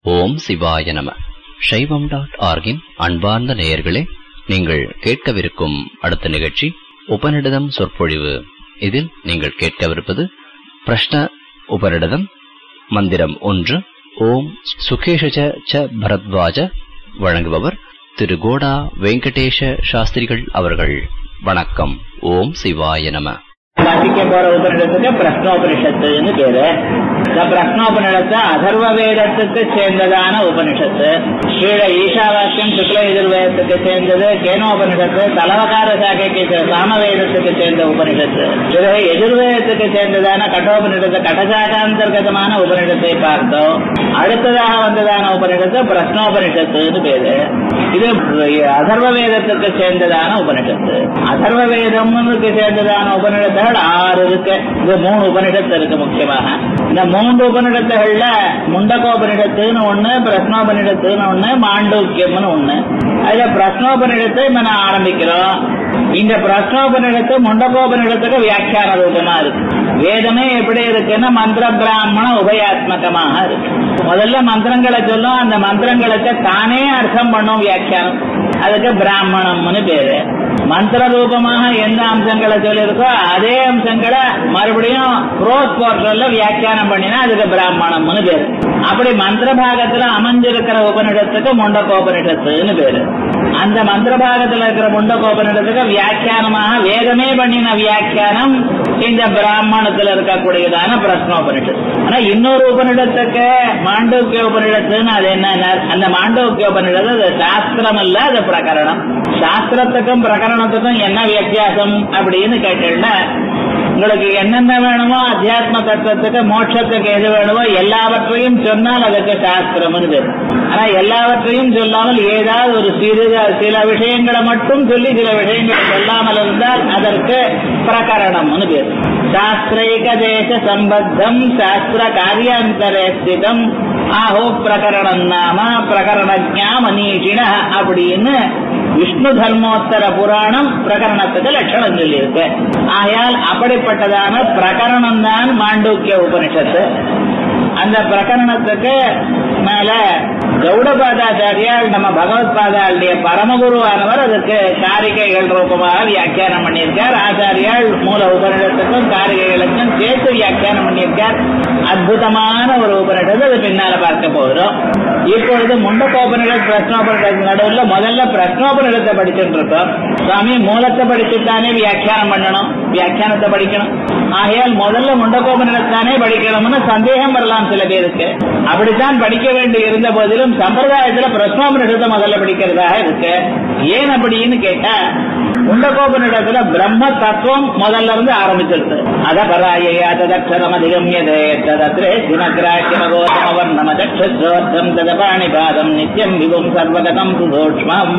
ஓம் சிவாய நம சைவம் டாட் ஆர்கின் அன்பார்ந்த நேயர்களே நீங்கள் கேட்கவிருக்கும் அடுத்த நிகழ்ச்சி உபநிடதம் சொற்பொழிவு இதில் நீங்கள் கேட்கவிருப்பது பிரஷ்ன உபநிடதம் மந்திரம் ஒன்று ஓம் சுகேஷ ச பரத்வாஜ வழங்குபவர் திரு கோடா வெங்கடேஷ சாஸ்திரிகள் அவர்கள் வணக்கம் ஓம் சிவாய நம வாசிக்க போற உபநிடத்துக்கு பிரஷ்னோபனிஷத்துன்னு பேரு இந்த பிரஷ்னோபனிடத்து அதர்வ வேதத்துக்கு சேர்ந்ததான உபனிஷத்து கீழே ஈஷாவாக்கியம் சுக்ல எதிர்வேதத்துக்கு சேர்ந்தது கேனோபனிஷத்து தலவகார சாக்கைக்கு சே- சாமவேதத்துக்கு சேர்ந்த உபனிஷத்து பிறகு எதிர்வேதத்துக்கு சேர்ந்ததான கட்டோபனிஷத்து கடசாகாந்தர்கதமான உபனிஷத்தை பார்த்தோம் அடுத்ததாக வந்ததான உபனிஷத்து பிரஷ்னோபனிஷத்துன்னு பேரு இது அதர்வ வேதத்துக்கு சேர்ந்ததான உபனிஷத்து அதர்வ வேதம்னுக்கு சேர்ந்ததான உபனிஷத்துகள் ஆறு இருக்கு இது மூணு உபனிஷத்து இருக்கு முக்கியமாக இந்த மூன்று உபனிஷத்துகள்ல முண்டகோபனிஷத்துன்னு ஒண்ணு பிரஸ்னோபனிஷத்துன்னு ஒண்ணு மாண்டூக்கியம்னு ஒண்ணு அதுல பிரஸ்னோபனிஷத்தை இப்ப நான் ஆரம்பிக்கிறோம் இந்த பிரஸ்னோபனிஷத்து முண்டகோபனிஷத்துக்கு வியாக்கியான ரூபமா இருக்கு வேதமே எப்படி இருக்குன்னா மந்திர பிராமண உபயாத்மகமாக இருக்கு முதல்ல மந்திரங்களை சொல்லும் அந்த மந்திரங்களுக்கு தானே அர்த்தம் பண்ணும் வியாக்கியானம் அதுக்கு பிராமணம்னு பேரு மந்திர ரூபமாக எந்த அம்சங்களை சொல்லியிருக்கோ அதே அம்சங்களை மறுபடியும் ப்ரோஸ் போர்ட்டல்ல வியாக்கியானம் பண்ணினா அதுக்கு பிராமணம்னு பேரு அப்படி மந்திர பாகத்துல அமைஞ்சிருக்கிற உபனிடத்துக்கு முண்டகோபனிடத்துன்னு பேரு அந்த மந்திர பாகத்துல இருக்கிற முண்டகோபனிடத்துக்கு வியாக்கியானமாக வேதமே பண்ணின வியாக்கியானம் இந்த பிராமணத்துல இருக்கக்கூடியதான பிரஸ்னோபனிஷத்து ஆனா இன்னொரு உபனிடத்துக்கு மாண்டூக்கிய உபனிடத்துன்னு அது என்ன அந்த மாண்டூக்கிய உபனிடத்து அது சாஸ்திரம் இல்ல அது பிரகரணம் சாஸ்திரத்துக்கும் பிரகரணத்துக்கும் என்ன வித்தியாசம் அப்படின்னு கேட்டீங்கன்னா உங்களுக்கு என்னென்ன வேணுமோ அத்தியாத்ம தத்துவத்துக்கு மோட்சத்துக்கு எது வேணுமோ எல்லாவற்றையும் சொன்னால் அதுக்கு சாஸ்திரம்னு பேரு ஆனா எல்லாவற்றையும் சொல்லாமல் ஏதாவது ஒரு சிறு சில விஷயங்களை மட்டும் சொல்லி சில விஷயங்களை சொல்லாமல் இருந்தால் அதற்கு பிரகரணம்னு பேரு சாஸ்திரைக தேச சம்பத்தம் சாஸ்திர காரியாந்தரே ஸ்திதம் ஆஹோ பிரகரணம் நாம பிரகரணஜா மனீஷின அப்படின்னு விஷ்ணு தர்மோத்தர புராணம் பிரகரணத்துக்கு லட்சணம் சொல்லியிருக்கு ஆகையால் அப்படிப்பட்டதான பிரகரணம் தான் மாண்டூக்கிய உபனிஷத்து அந்த பிரகரணத்துக்கு மேல கௌடபாதாச்சாரியால் நம்ம பகவத் பாதாளுடைய பரமகுருவானவர் அதற்கு காரிகைகள் ரூபமாக வியாக்கியானம் பண்ணியிருக்கார் ஆச்சாரியால் மூல உபனிடத்துக்கும் காரிகைகளுக்கும் சேர்த்து வியாக்கியானம் பண்ணியிருக்கார் அற்புதமான ஒரு உபனிடத்து அது பின்னால பார்க்க போகிறோம் இப்பொழுது முண்டகோபனிடத் பிரஸ்னோபனிடத்து நடுவில் முதல்ல பிரஸ்னோபனிடத்தை படிச்சுட்டு இருக்கோம் சுவாமி மூலத்தை படிச்சுட்டானே வியாக்கியானம் பண்ணணும் வியாக்கியானத்தை படிக்கணும் ஆகையால் முதல்ல முண்டகோபனிடத்தானே படிக்கணும்னு சந்தேகம் வரலாம் சில பேருக்கு அப்படித்தான் படிக்க வேண்டி இருந்த போதிலும் சம்பிரதாயத்துல பிரஸ்னோபனிடத்தை முதல்ல படிக்கிறதாக இருக்கு ஏன் அப்படின்னு கேட்டா முண்டகோபனிடத்துல பிரம்ம தத்துவம் முதல்ல இருந்து ஆரம்பிச்சிருக்கு அத பராய ததக்ஷரம் அதிகமியதே ததத்ரே சிமக்ராட்சிமகோதமவர் நம தட்சோத்தம் ததபாணிபாதம் நித்யம் விபும் சர்வகதம் சுதூக்ஷ்மம்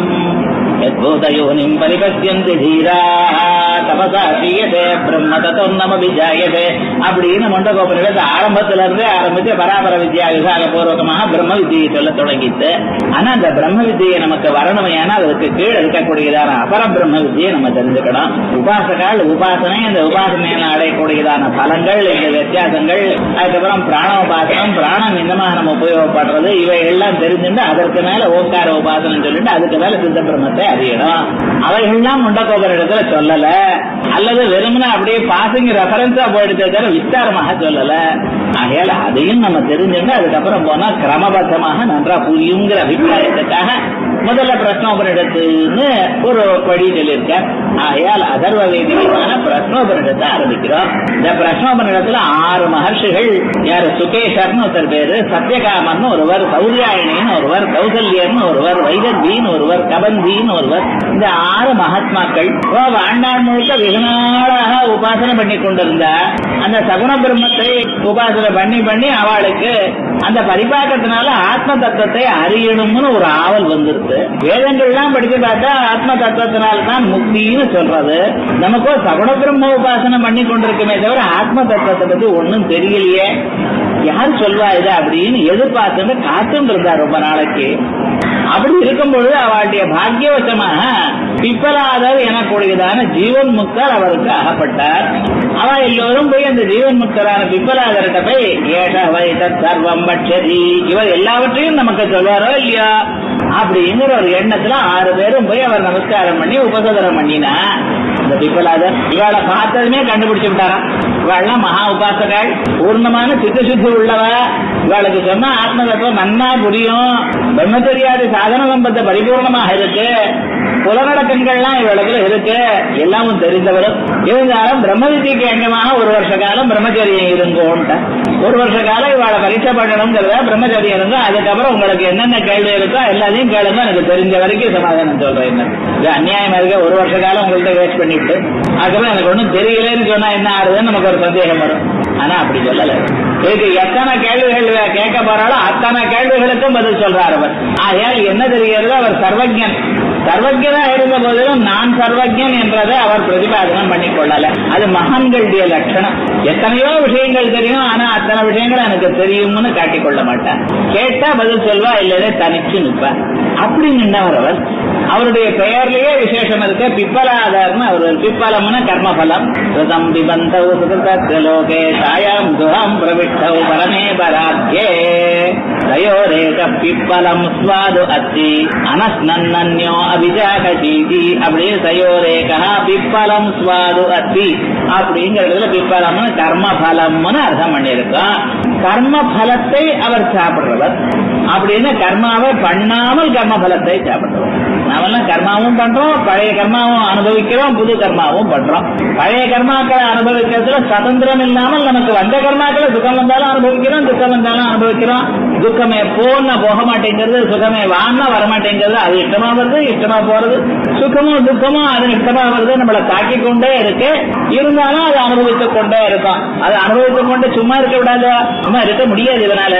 யத்பூதயோனிம் பரிபஷ்யந்தி தீராः தபசா செய்யதே பிரம்ம தத்துவம் நம விஜாயதே அப்படின்னு முண்டகோபனிடத்தை ஆரம்பத்துல இருந்தே ஆரம்பிச்சு பராபர வித்யா விசாக பூர்வகமாக பிரம்ம வித்தியை சொல்ல தொடங்கிட்டு ஆனா அந்த பிரம்ம வித்தியை நமக்கு வரணுமையானா அதுக்கு கீழே இருக்கக்கூடியதான அபர பிரம்ம வித்தியை நம்ம தெரிஞ்சுக்கணும் உபாசகால் உபாசனை அந்த உபாசனையில அடையக்கூடியதான பலங்கள் இந்த வித்தியாசங்கள் அதுக்கப்புறம் பிராண உபாசனம் பிராணம் என்னமாக நம்ம உபயோகப்படுறது இவை எல்லாம் தெரிஞ்சுட்டு அதற்கு மேல ஓங்கார உபாசனம் சொல்லிட்டு அதுக்கு மேல சித்த பிரம்மத்தை அறியணும் அவைகள்லாம் முண்டக்கோபர் இடத்துல சொல்லல அல்லது வெறுமனே அப்படியே பாசிங் ரெஃபரன்ஸா போயிடுச்சே தவிர விஸ்தாரமாக சொல்லல ஆகையால அதையும் நம்ம தெரிஞ்சுட்டு அதுக்கப்புறம் போனா கிரமபத்தமாக நன்றா புரியுங்கிற அபிப்பிராயத்துக்காக முதல்ல பிரஸ்னோபனிடத்துன்னு ஒரு வழி சொல்லியிருக்கார் ஆகையால் அதர்வ வேதிகமான பிரஸ்னோபனிடத்தை ஆரம்பிக்கிறோம் இந்த பிரஸ்னோபனிடத்துல ஆறு மகர்ஷிகள் யாரு சுகேஷர்னு ஒருத்தர் பேரு சத்யகாமன் ஒருவர் சௌரியாயணின்னு ஒருவர் கௌசல்யர்னு ஒருவர் வைதந்தின்னு ஒருவர் கபந்தின்னு ஒருவர் இந்த ஆறு மகாத்மாக்கள் ஓ வாழ்நாள் முழுக்க வெகு நாளாக உபாசனை பண்ணி கொண்டிருந்தா அந்த சகுண பிரம்மத்தை உபாசனை பண்ணி பண்ணி அவளுக்கு அந்த பரிபாக்கத்தினால ஆத்ம தத்துவத்தை அறியணும்னு ஒரு ஆவல் வந்திருக்கு வேதங்கள்லாம் படிச்சு பார்த்தா ஆத்ம தத்துவத்தினால தான் முக்தின்னு சொல்றது நமக்கோ சகுண பிரம்ம உபாசனை பண்ணி கொண்டிருக்குமே தவிர ஆத்ம தத்துவத்தை பத்தி ஒன்னும் தெரியலையே யார் சொல்வா இது அப்படின்னு எதிர்பார்த்துட்டு காத்துட்டு இருந்தார் ரொம்ப நாளைக்கு அப்படி இருக்கும் பொழுது அவளுடைய பாக்கியவசமாக பிப்பலாதர் எனக்கூடியதான ஜீவன் முக்தர் அவருக்கு அகப்பட்டார் அவ எல்லோரும் போய் அந்த ஜீவன் முக்தரான பிப்பலாதர்கிட்ட போய் ஏஷ வைத சர்வம் பட்சதி இவர் எல்லாவற்றையும் நமக்கு சொல்வாரோ இல்லையா அப்படிங்கிற ஒரு எண்ணத்துல ஆறு பேரும் போய் அவர் நமஸ்காரம் பண்ணி உபசோதனம் பண்ணினா இந்த பிப்பலாதர் இவாளை பார்த்ததுமே கண்டுபிடிச்சு விட்டாராம் இவாள்லாம் மகா உபாசகள் பூர்ணமான சித்த சுத்தி உள்ளவ இவாளுக்கு சொன்னா ஆத்ம தத்துவம் நன்னா புரியும் பிரம்மச்சரியாதி சாதன சம்பத்த பரிபூர்ணமாக இருக்கு புலநடக்கங்கள்லாம் இவளுக்கு இருக்கு எல்லாமும் தெரிந்தவரும் இருந்தாலும் பிரம்ம வித்திக்கு அங்கமாக ஒரு வருஷ காலம் பிரம்மச்சரியம் இருங்கோன்ட்ட ஒரு வருஷ காலம் இவாளை பரீட்சை பண்ணணுங்கிறத பிரம்மச்சரியம் இருங்க அதுக்கப்புறம் உங்களுக்கு என்னென்ன கேள்வி இருக்கோ எல்லாத்தையும் கேளுங்க எனக்கு தெரிஞ்ச வரைக்கும் சமாதானம் சொல்றேன் இது அநியாயமா இருக்க ஒரு வருஷ காலம் உங்கள்கிட்ட வேஸ்ட் பண்ணிட்டு அதுக்கப்புறம் எனக்கு ஒன்றும் தெரியலன்னு சொன்னா என்ன ஆறுதுன்னு நமக்கு ஒரு சந்தேகம் வரும் ஆனா அப்படி சொல்லல இதுக்கு எத்தனை கேள்விகள் கேட்க போறாளோ அத்தனை கேள்விகளுக்கும் பதில் சொல்றார் அவர் ஆகையால் என்ன தெரிகிறது அவர் சர்வஜன் சர்வஜனா இருந்த போதிலும் நான் சர்வஜன் என்றதை அவர் பிரதிபாதனம் பண்ணி கொள்ளல அது மகான்களுடைய லட்சணம் எத்தனையோ விஷயங்கள் தெரியும் ஆனா அத்தனை விஷயங்கள் எனக்கு தெரியும்னு காட்டிக் கொள்ள மாட்டார் கேட்டா பதில் சொல்வா இல்லையே தனிச்சு நிற்பா அப்படி நின்றவர் அவர் அவருடைய பெயர்லயே விசேஷம் இருக்கு பிப்பலாதார்னு அவர் பிப்பலம்னு கர்மபலம் சுதம் பிபந்தௌ சுகிருதலோகே சாயாம் துரம் பிரவிஷ்டௌ பரமே பராத்யே தயோரேக பிப்பலம் ஸ்வாது அத்தி அனஸ்னன்னோ அபிஜாகசீதி அப்படின்னு தயோரேகா பிப்பலம் ஸ்வாது அத்தி அப்படிங்கிறதுல பிப்பலம்னு கர்மபலம்னு அர்த்தம் பண்ணியிருக்கோம் கர்ம பலத்தை அவர் சாப்பிடுறவர் அப்படின்னு கர்மாவை பண்ணாமல் கர்ம பலத்தை சாப்பிடுறவர் நாமெல்லாம் கர்மாவும் பண்றோம் பழைய கர்மாவும் அனுபவிக்கிறோம் புது கர்மாவும் பண்றோம் பழைய கர்மாக்களை அனுபவிக்கிறதுல சுதந்திரம் இல்லாமல் நமக்கு வந்த கர்மாக்களை சுகம் வந்தாலும் அனுபவிக்கிறோம் துக்கம் வந்தாலும் அனுபவிக்கிறோம் துக்கமே போன போக மாட்டேங்கிறது சுகமே வாங்க வரமாட்டேங்கிறது அது இஷ்டமா வருது இஷ்டமா போறது சுகமும் துக்கமும் அது இஷ்டமா வருது நம்மளை தாக்கி கொண்டே இருக்கு இருந்தாலும் அதை அனுபவித்துக் கொண்டே இருக்கும் அதை அனுபவித்துக் கொண்டு சும்மா இருக்க விடாது சும்மா இருக்க முடியாது இதனால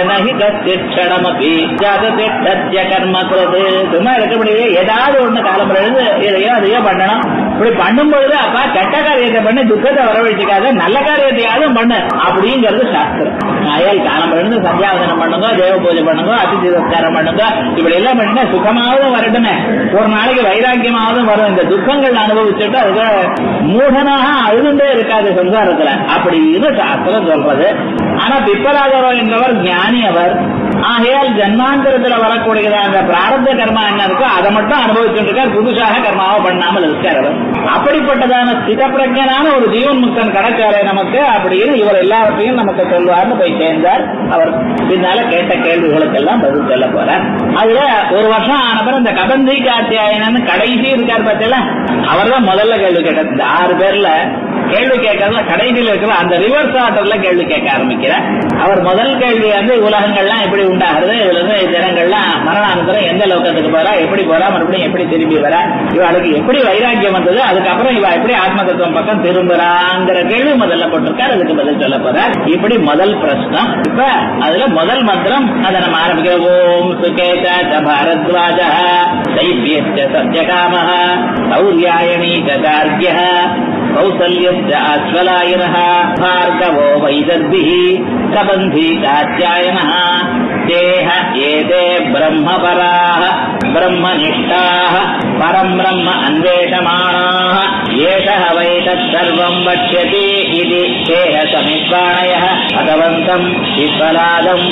என்ன கர்ம சும்மா இருக்க முடியாது ஏதாவது ஒண்ணு காலம் எழுது இதையோ அதையோ பண்ணணும் இப்படி பண்ணும் பொழுது அப்பா கெட்ட காரியத்தை பண்ணி துக்கத்தை வரவழைச்சிக்காத நல்ல காரியத்தையாவது பண்ணு அப்படிங்கிறது சாஸ்திரம் அயல் காலம் எழுந்து சந்தியாவதனம் பண்ணுங்க தேவ பூஜை பண்ணுங்க அதிதி சத்காரம் பண்ணுங்க இப்படி எல்லாம் பண்ணினா சுகமாவது வரட்டுமே ஒரு நாளைக்கு வைராக்கியமாவது வரும் இந்த துக்கங்கள் அனுபவிச்சுட்டு அதுக்கு மூடனாக அழுதுண்டே இருக்காது சம்சாரத்துல அப்படின்னு சாஸ்திரம் சொல்றது ஆனா பிப்பராகவரம் என்பவர் ஞானி அவர் ஆகையால் ஜன்மாந்தரத்துல வரக்கூடியது அந்த பிராரப்த கர்மா என்ன இருக்கோ அதை மட்டும் அனுபவிச்சுட்டு இருக்கார் புதுசாக கர்மாவை பண்ணாமல் இருக்கார் அவர் அப்படிப்பட்டதான ஸ்தித பிரஜனான ஒரு ஜீவன் முக்தன் கிடைச்சாரே நமக்கு அப்படின்னு இவர் எல்லாவற்றையும் நமக்கு சொல்வார்னு போய் சேர்ந்தார் அவர் பின்னால கேட்ட கேள்விகளுக்கெல்லாம் பதில் சொல்ல போறார் அதுல ஒரு வருஷம் ஆனப்பறம் இந்த கபந்தி காத்தியாயனன்னு கடைசி இருக்கார் பார்த்தல அவர் தான் முதல்ல கேள்வி கேட்டார் இந்த ஆறு பேர்ல கேள்வி கேட்கறதுல கடைசியில் இருக்கிற அந்த ரிவர்ஸ் ஆர்டர்ல கேள்வி கேட்க ஆரம்பிக்கிறார் அவர் முதல் கேள்வி வந்து உலகங்கள்லாம் எப்படி உண்டாகிறது இதுல இருந்து ஜனங்கள்லாம் மரணானந்தரம் எந்த லோகத்துக்கு போறா எப்படி போறா மறுபடியும் எப்படி திரும்பி வரா இவளுக்கு எப்படி வைராக்கியம் வந்தது அதுக்கப்புறம் இவ எப்படி ஆத்ம தத்துவம் பக்கம் திரும்புறாங்கிற கேள்வி முதல்ல போட்டிருக்கார் அதுக்கு பதில் சொல்ல போறார் இப்படி முதல் பிரश्னம் இப்ப அதுல முதல் மந்திரம் அதை நம்ம ஆரம்பிக்கிறோம் ஓம் சுகேத பாரத்வாஜ தைவியச்ச சத்யகாம சௌரியாயணி சார்கிய कौसल्यश्च अश्वलायनः भार्गवो वैदर्भिः कबन्धी कात्यायनः तेह एते ब्रह्मपराः ब्रह्मनिष्ठाः परम् ब्रह्म अन्वेषमाणाः एषः वै तत्सर्वम् वक्ष्यति इति तेह समित्वाणयः भगवन्तम् विफलादम्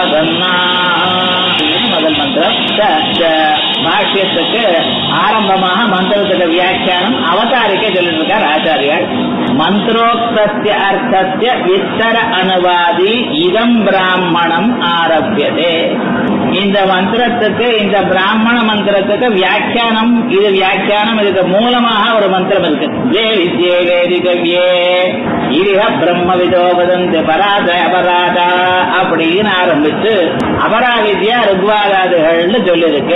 उपसन्नाः முதல் மந்திரம் பாஷ்யத்துக்கு ஆரம்பமாக மந்திரத்துக்கு வியாக்கியானம் அவதாரிக்க சொல்லிட்டு இருக்கார் ஆச்சாரியார் மந்திரோக்தஸ்ய அர்த்தஸ்ய விஸ்தர அனுவாதி இதம் பிராமணம் ஆரம்பியதே இந்த மந்திரத்துக்கு இந்த பிராமண மந்திரத்துக்கு வியாக்கியானம் இது வியாக்கியானம் இதுக்கு மூலமாக ஒரு மந்திரம் இருக்கு ஜே வித்யே வேதிகவ்யே இரிக பிரம்ம விதோபதந்து பராத அபராதா அப்படின்னு ஆரம்பிச்சு அபராவித்யா ருக்வாதாதுகள்னு சொல்லியிருக்கு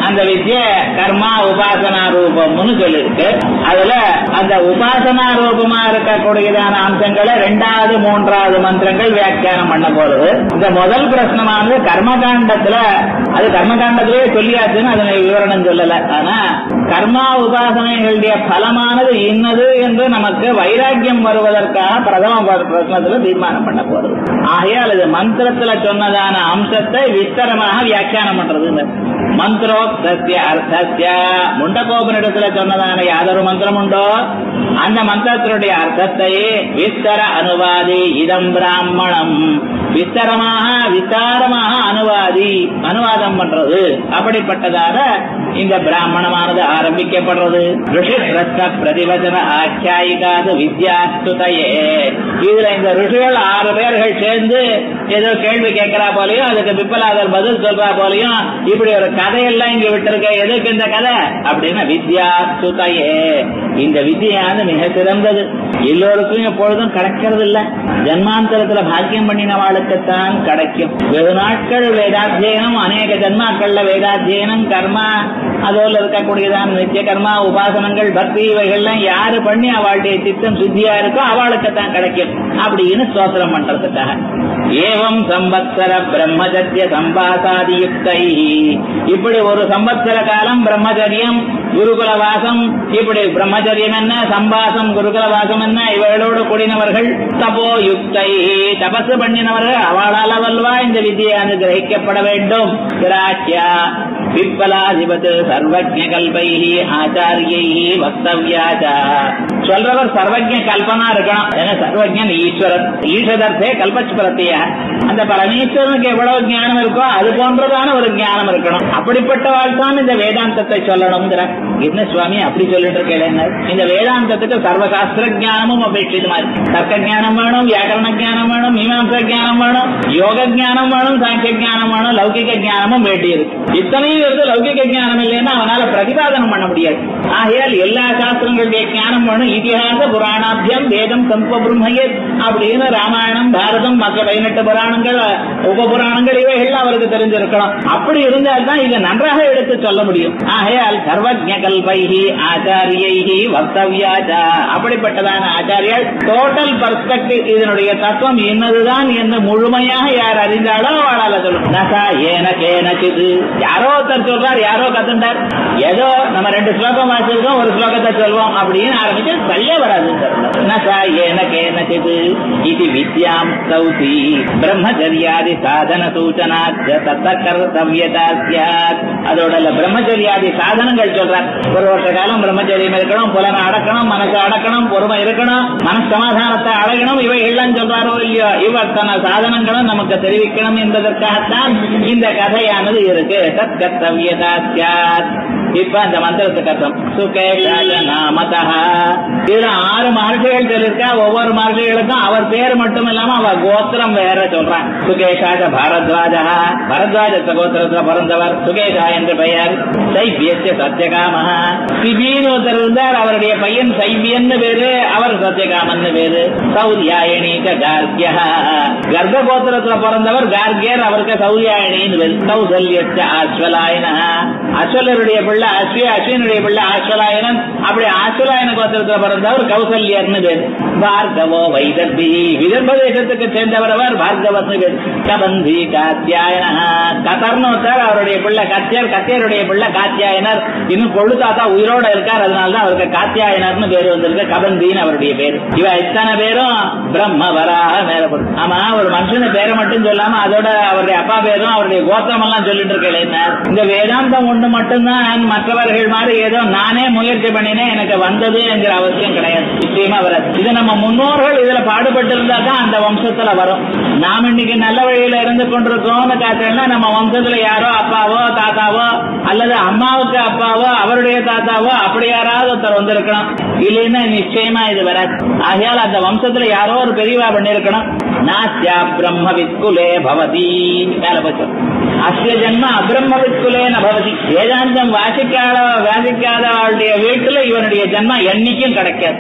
அந்த வித்ய கர்மா உபாசனா ரூபம்னு சொல்லிருக்கு அதுல அந்த உபாசனா ரூபமா இருக்கக்கூடியதான அம்சங்களை ரெண்டாவது மூன்றாவது மந்திரங்கள் வியாக்கியானம் பண்ண போறது இந்த முதல் பிரச்சனமானது கர்மகாண்டத்துல அது கர்மகாண்டத்திலேயே சொல்லியாச்சுன்னு அதனை விவரணம் சொல்லல ஆனா கர்மா உபாசனைகளுடைய பலமானது இன்னது என்று நமக்கு வைராக்கியம் வருவதற்காக பிரதம பிரச்சனத்துல தீர்மானம் பண்ண போறது ஆகையால் இது மந்திரத்துல சொன்னதான அம்சத்தை விஸ்தரமாக வியாக்கியானம் பண்றது இந்த மந்திரோக்தஸ்ய அர்த்தஸ்ய முண்டகோபனிடத்துல சொன்னதான யாதொரு மந்திரம் உண்டோ அந்த மந்திரத்தினுடைய அர்த்தத்தை விஸ்தர அனுவாதி இதம் பிராமணம் விஸ்தரமாக விஸ்தாரமாக அனுவாதி அனுவாதம் பண்றது அப்படிப்பட்டதாக இந்த பிராமணமானது ஆரம்பிக்கப்படுறது ரிஷி பிரஸ்ன பிரதிவச்சன ஆக்கியாயிகாது வித்யாஸ்துதையே இதுல இந்த ரிஷிகள் ஆறு பேர்கள் சேர்ந்து ஏதோ கேள்வி கேட்கிறா போலயும் அதுக்கு பிப்பலாதர் பதில் சொல்றா போலயும் இப்படி ஒரு கதையெல்லாம் இங்க விட்டிருக்க எதுக்கு இந்த கதை அப்படின்னா வித்யாஸ்துதையே இந்த வித்தியானது மிக சிறந்தது எல்லோருக்கும் எப்பொழுதும் கிடைக்கிறது இல்ல ஜன்மாந்தரத்துல பாக்கியம் பண்ணினவாளுக்குத்தான் கிடைக்கும் வெகு நாட்கள் வேதாத்தியனம் அநேக ஜன்மாக்கள்ல வேதாத்தியனம் கர்மா அதோல இருக்கக்கூடியதான் நித்திய கர்மா உபாசனங்கள் பக்தி இவைகள்லாம் யாரு பண்ணி அவளுடைய சித்தம் சுத்தியா இருக்கோ அவளுக்குத்தான் கிடைக்கும் அப்படின்னு ஸ்தோத்திரம் பண்றதுக்காக ஏவம் சம்பத்சர பிரம்மச்சரிய சம்பாசாதி யுக்தை இப்படி ஒரு சம்பத்சர காலம் பிரம்மச்சரியம் குருகுல வாசம் இப்படி பிரம்மச்சரியம் என்ன சம்பாசம் குருகுல வாசம் என்ன இவர்களோடு கூடினவர்கள் தபோ யுக்தை தபசு பண்ணினவர்கள் அவளால் வல்வா இந்த வித்தியானது கிரகிக்கப்பட வேண்டும் கிராக்கியா பிப்பலாதிபத் சர்வஜ கல்பை ஆச்சாரியை வக்தவியாச்சா சொல்றவர் சர்வஜ கல்பனா இருக்கணும் ஏன்னா சர்வஜன் ஈஸ்வரன் ஈஸ்வரத்தே கல்பஸ்பரத்திய அந்த பரமேஸ்வரனுக்கு எவ்வளவு ஞானம் இருக்கோ அது போன்றதான ஒரு ஞானம் இருக்கணும் அப்படிப்பட்டவாள் தான் இந்த வேதாந்தத்தை சொல்லணுங்கிற என்ன சுவாமி அப்படி சொல்லிட்டு இருக்கேன் இந்த வேதாந்தத்துக்கு சர்வசாஸ்திர ஞானமும் அபேட்சிது மாதிரி தர்க்க ஞானம் வேணும் வியாக்கரண ஞானம் வேணும் மீமாம்ச ஞானம் வேணும் யோக ஞானம் வேணும் சாங்கிய ஞானம் வேணும் லௌகிக ஞானமும் வேண்டியிருக்கு இத்தனையும் இருந்து லௌகிக ஞானம் இல்லைன்னா அவனால பிரதிபாதனம் பண்ண முடியாது ஆகையால் எல்லா சாஸ்திரங்களுடைய ஞானம் வேணும் இதிகாச புராணாபியம் வேதம் சம்ப பிரம்மயத் அப்படின்னு ராமாயணம் பாரதம் மற்ற பதினெட்டு புராணங்கள் உப புராணங்கள் இவைகள் அவருக்கு தெரிஞ்சிருக்கணும் அப்படி இருந்தால் தான் இதை நன்றாக எடுத்து சொல்ல முடியும் ஆகையால் சர்வஜ கல்பைஹி ஆச்சாரியைஹி வக்தவ்யாச்சா அப்படிப்பட்டதான ஆச்சாரியால் டோட்டல் பர்ஸ்பெக்டிவ் இதனுடைய தத்துவம் என்னதுதான் என்று முழுமையாக யார் அறிந்தாலோ அவளால சொல்லும் நசா ஏன கேனச்சிது யாரோ ஒருத்தர் சொல்றார் யாரோ கத்துண்டார் ஏதோ நம்ம ரெண்டு ஸ்லோகம் வாசிச்சிருக்கோம் ஒரு ஸ்லோகத்தை சொல்வோம் அப்படின்னு ஆரம்பிச்சு சரியா வராது நசா ஏன கேனச்சிது இது வித்யாம் சௌதி பிரம்மச்சரியாதி சாதன சூச்சனாச்ச தத்த கர்த்தவியதா சியாத் அதோட இல்ல பிரம்மச்சரியாதி சாதனங்கள் சொல்றார் ஒரு வருஷ காலம் பிரம்மச்சரியம் இருக்கணும் புலனை அடக்கணும் மனசை அடக்கணும் பொறுமை இருக்கணும் மனசமாதானத்தை அடையணும் இவை எல்லாம் சொல்றாரோ இல்லையோ இவர்த்தன சாதனங்களும் நமக்கு தெரிவிக்கணும் என்பதற்காகத்தான் இந்த கதையானது இருக்கு தத் கர்த்தவியதா சியாத் இப்ப அந்த மந்திரத்துக்கு அர்த்தம் சுகேஷாய நாமதா இதுல ஆறு மகர்ஷிகள் சொல்லியிருக்கா ஒவ்வொரு மகர்ஷிகளுக்கும் அவர் பேர் மட்டும் இல்லாம அவர் கோத்திரம் வேற சொல்றான் சுகேஷாஜ பாரத்வாஜா பரத்வாஜ கோத்திரத்துல பிறந்தவர் சுகேஷா என்று பெயர் சைபியஸ்ய சத்யகாம சிபின்னு ஒருத்தர் இருந்தார் அவருடைய பையன் சைபியன்னு பேரு அவர் சத்யகாமன்னு பேரு சௌரியாயணீக கார்கிய கர்ப்ப கோத்திரத்துல பிறந்தவர் கார்கியர் அவருக்கு சௌரியாயணின்னு பேரு சௌசல்யச்ச ஆஸ்வலாயன அஸ்வலருடைய பிள்ளை அஸ்வி அஸ்வினுடைய பிள்ளை ஆஸ்வலாயனன் அப்படி ஆஸ்வலாயன கோத்திரத்துல பிறந்தவர் கௌசல்யர்னு பேரு பார்கவோ வைதர்பி விதர்ப தேசத்துக்கு சேர்ந்தவர் அவர் பார்கவத்னு பேரு கபந்தி காத்தியாயன கதர்னு ஒருத்தர் அவருடைய பிள்ளை கத்தியர் கத்தியருடைய பிள்ளை காத்தியாயனர் இன்னும் கொள்ளு தாத்தா உயிரோட இருக்கார் அதனாலதான் அவருக்கு காத்தியாயனர்னு பேரு வந்திருக்கு கபந்தின்னு அவருடைய பேரு இவ இத்தனை பேரும் பிரம்ம வராக மேலப்படும் ஆமா ஒரு மனுஷன பேரை மட்டும் சொல்லாம அதோட அவருடைய அப்பா பேரும் அவருடைய கோத்திரம் எல்லாம் சொல்லிட்டு இருக்கேன் இந்த வேதாந்தம் ஒண்ணு மட்டும்தான் மற்றவர்கள் மாதிரி ஏதோ நானே முயற்சி பண்ணினேன் எனக்கு வந்தது என்கிற அவசியம் கிடையாது நிச்சயமா வராது இது நம்ம முன்னோர்கள் இதுல பாடுபட்டு இருந்தா தான் அந்த வம்சத்துல வரும் நாம் இன்னைக்கு நல்ல வழியில இருந்து கொண்டிருக்கோம்னு காத்தோம்னா நம்ம வம்சத்துல யாரோ அப்பாவோ தாத்தாவோ அல்லது அம்மாவுக்கு அப்பாவோ அவருடைய தாத்தாவோ அப்படி யாராவது ஒருத்தர் வந்திருக்கணும் இல்லைன்னா நிச்சயமா இது வராது ஆகையால் அந்த வம்சத்துல யாரோ ஒரு பெரியவா பண்ணிருக்கணும் நாஸ்யா பிரம்ம வித்குலே பவதி மேல போச்சு அஸ்ய ஜன்ம அபிரம்ம வித்குலே நபவதி வேதாந்தம் வாசிக்காத வாசிக்காத அவளுடைய வீட்டுல இவனுடைய ஜன்மம் என்னைக்கும் கிடைக்காது